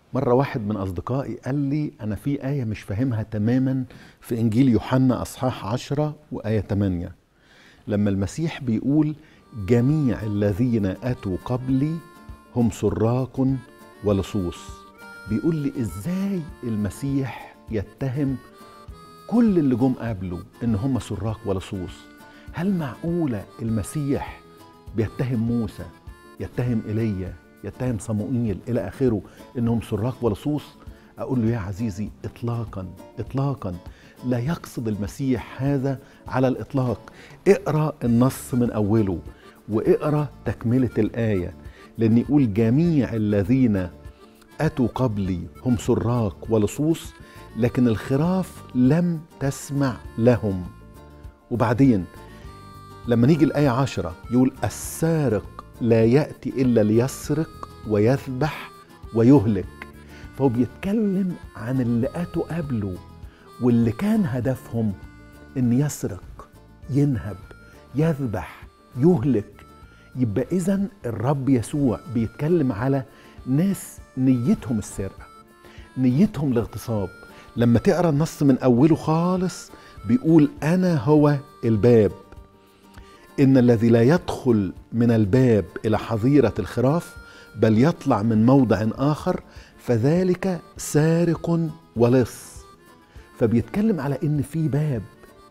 مرة واحد من أصدقائي قال لي أنا في آية مش فاهمها تماما في إنجيل يوحنا أصحاح عشرة وآية 8 لما المسيح بيقول جميع الذين أتوا قبلي هم سراق ولصوص بيقول لي إزاي المسيح يتهم كل اللي جم قبله إن هم سراق ولصوص هل معقولة المسيح بيتهم موسى يتهم ايليا يتهم صموئيل الى اخره انهم سراق ولصوص اقول له يا عزيزي اطلاقا اطلاقا لا يقصد المسيح هذا على الاطلاق اقرا النص من اوله واقرا تكمله الايه لان يقول جميع الذين اتوا قبلي هم سراق ولصوص لكن الخراف لم تسمع لهم وبعدين لما نيجي الآية عشرة يقول السارق لا يأتي إلا ليسرق ويذبح ويهلك فهو بيتكلم عن اللي أتوا قبله واللي كان هدفهم إن يسرق ينهب يذبح يهلك يبقى إذا الرب يسوع بيتكلم على ناس نيتهم السرقة نيتهم الاغتصاب لما تقرا النص من أوله خالص بيقول أنا هو الباب إن الذي لا يدخل من الباب إلى حظيرة الخراف بل يطلع من موضع آخر فذلك سارق ولص فبيتكلم على إن في باب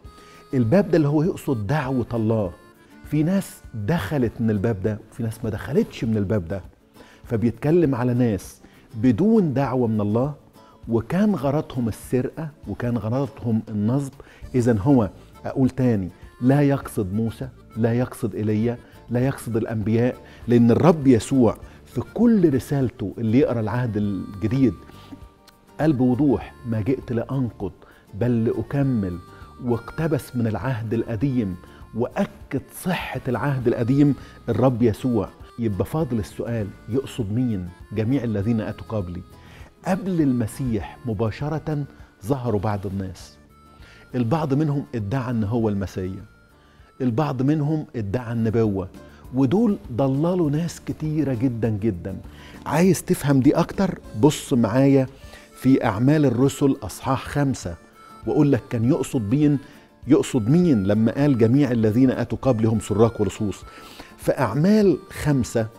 الباب ده اللي هو يقصد دعوة الله في ناس دخلت من الباب ده وفي ناس ما دخلتش من الباب ده فبيتكلم على ناس بدون دعوة من الله وكان غرضهم السرقة وكان غرضهم النصب إذا هو أقول تاني لا يقصد موسى لا يقصد ايليا لا يقصد الانبياء لان الرب يسوع في كل رسالته اللي يقرا العهد الجديد قال بوضوح ما جئت لانقض بل لاكمل واقتبس من العهد القديم واكد صحه العهد القديم الرب يسوع يبقى فاضل السؤال يقصد مين جميع الذين اتوا قبلي قبل المسيح مباشره ظهروا بعض الناس البعض منهم ادعى ان هو المسيح البعض منهم ادعى النبوة ودول ضللوا ناس كتيرة جدا جدا عايز تفهم دي أكتر بص معايا في أعمال الرسل أصحاح خمسة وأقول لك كان يقصد مين يقصد مين لما قال جميع الذين أتوا قبلهم سراق ولصوص في أعمال خمسة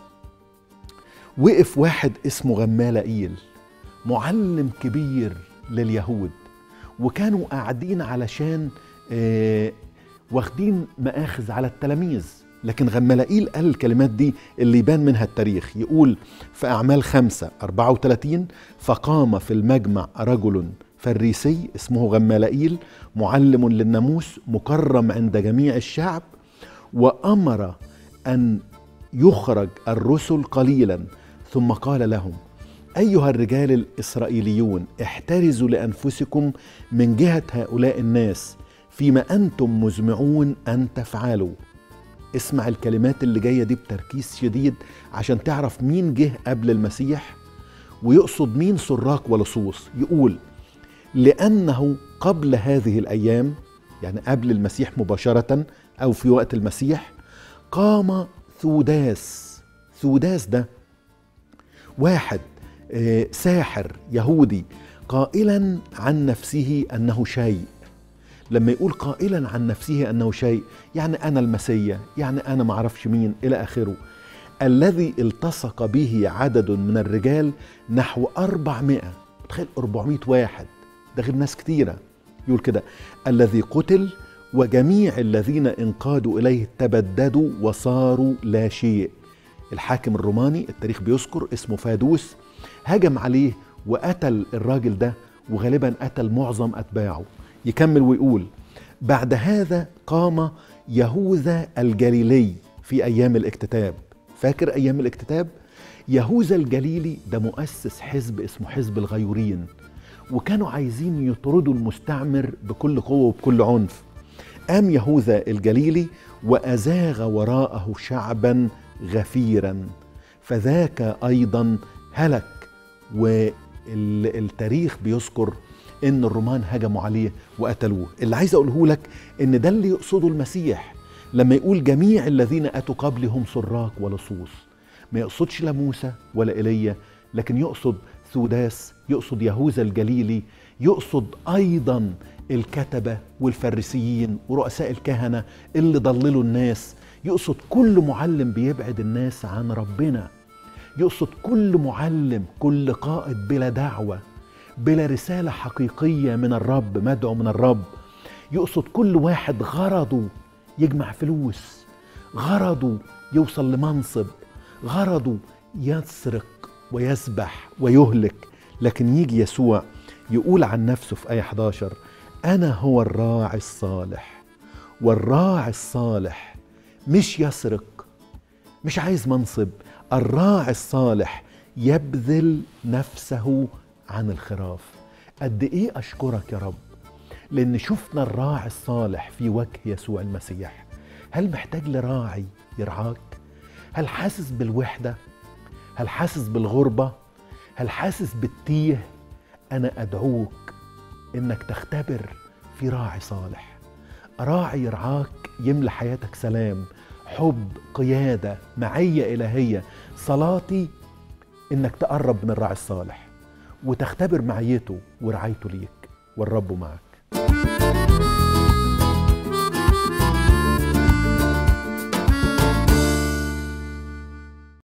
وقف واحد اسمه غمالائيل معلم كبير لليهود وكانوا قاعدين علشان آه واخدين مآخذ على التلاميذ لكن غملائيل قال الكلمات دي اللي يبان منها التاريخ يقول في أعمال خمسة 34 فقام في المجمع رجل فريسي اسمه غملائيل معلم للناموس مكرم عند جميع الشعب وأمر أن يخرج الرسل قليلا ثم قال لهم أيها الرجال الإسرائيليون احترزوا لأنفسكم من جهة هؤلاء الناس فيما أنتم مزمعون أن تفعلوا اسمع الكلمات اللي جاية دي بتركيز شديد عشان تعرف مين جه قبل المسيح ويقصد مين سراق ولصوص يقول لأنه قبل هذه الأيام يعني قبل المسيح مباشرة أو في وقت المسيح قام ثوداس ثوداس ده واحد ساحر يهودي قائلا عن نفسه أنه شيء لما يقول قائلا عن نفسه انه شيء يعني انا المسيا يعني انا معرفش مين الى اخره الذي التصق به عدد من الرجال نحو 400 تخيل 400 واحد ده غير ناس كتيره يقول كده الذي قتل وجميع الذين انقادوا اليه تبددوا وصاروا لا شيء الحاكم الروماني التاريخ بيذكر اسمه فادوس هجم عليه وقتل الراجل ده وغالبا قتل معظم اتباعه يكمل ويقول بعد هذا قام يهوذا الجليلي في ايام الاكتتاب فاكر ايام الاكتتاب يهوذا الجليلي ده مؤسس حزب اسمه حزب الغيورين وكانوا عايزين يطردوا المستعمر بكل قوه وبكل عنف قام يهوذا الجليلي وازاغ وراءه شعبا غفيرا فذاك ايضا هلك والتاريخ بيذكر ان الرومان هجموا عليه وقتلوه اللي عايز اقوله لك ان ده اللي يقصده المسيح لما يقول جميع الذين اتوا قبلهم سراق ولصوص ما يقصدش لا موسى ولا ايليا لكن يقصد ثوداس يقصد يهوذا الجليلي يقصد ايضا الكتبه والفريسيين ورؤساء الكهنه اللي ضللوا الناس يقصد كل معلم بيبعد الناس عن ربنا يقصد كل معلم كل قائد بلا دعوه بلا رساله حقيقيه من الرب مدعو من الرب يقصد كل واحد غرضه يجمع فلوس غرضه يوصل لمنصب غرضه يسرق ويسبح ويهلك لكن يجي يسوع يقول عن نفسه في آية 11 أنا هو الراعي الصالح والراعي الصالح مش يسرق مش عايز منصب الراعي الصالح يبذل نفسه عن الخراف قد ايه اشكرك يا رب لان شفنا الراعي الصالح في وجه يسوع المسيح هل محتاج لراعي يرعاك هل حاسس بالوحده هل حاسس بالغربه هل حاسس بالتيه انا ادعوك انك تختبر في راعي صالح راعي يرعاك يملى حياتك سلام حب قياده معيه الهيه صلاتي انك تقرب من الراعي الصالح وتختبر معيته ورعايته ليك والرب معك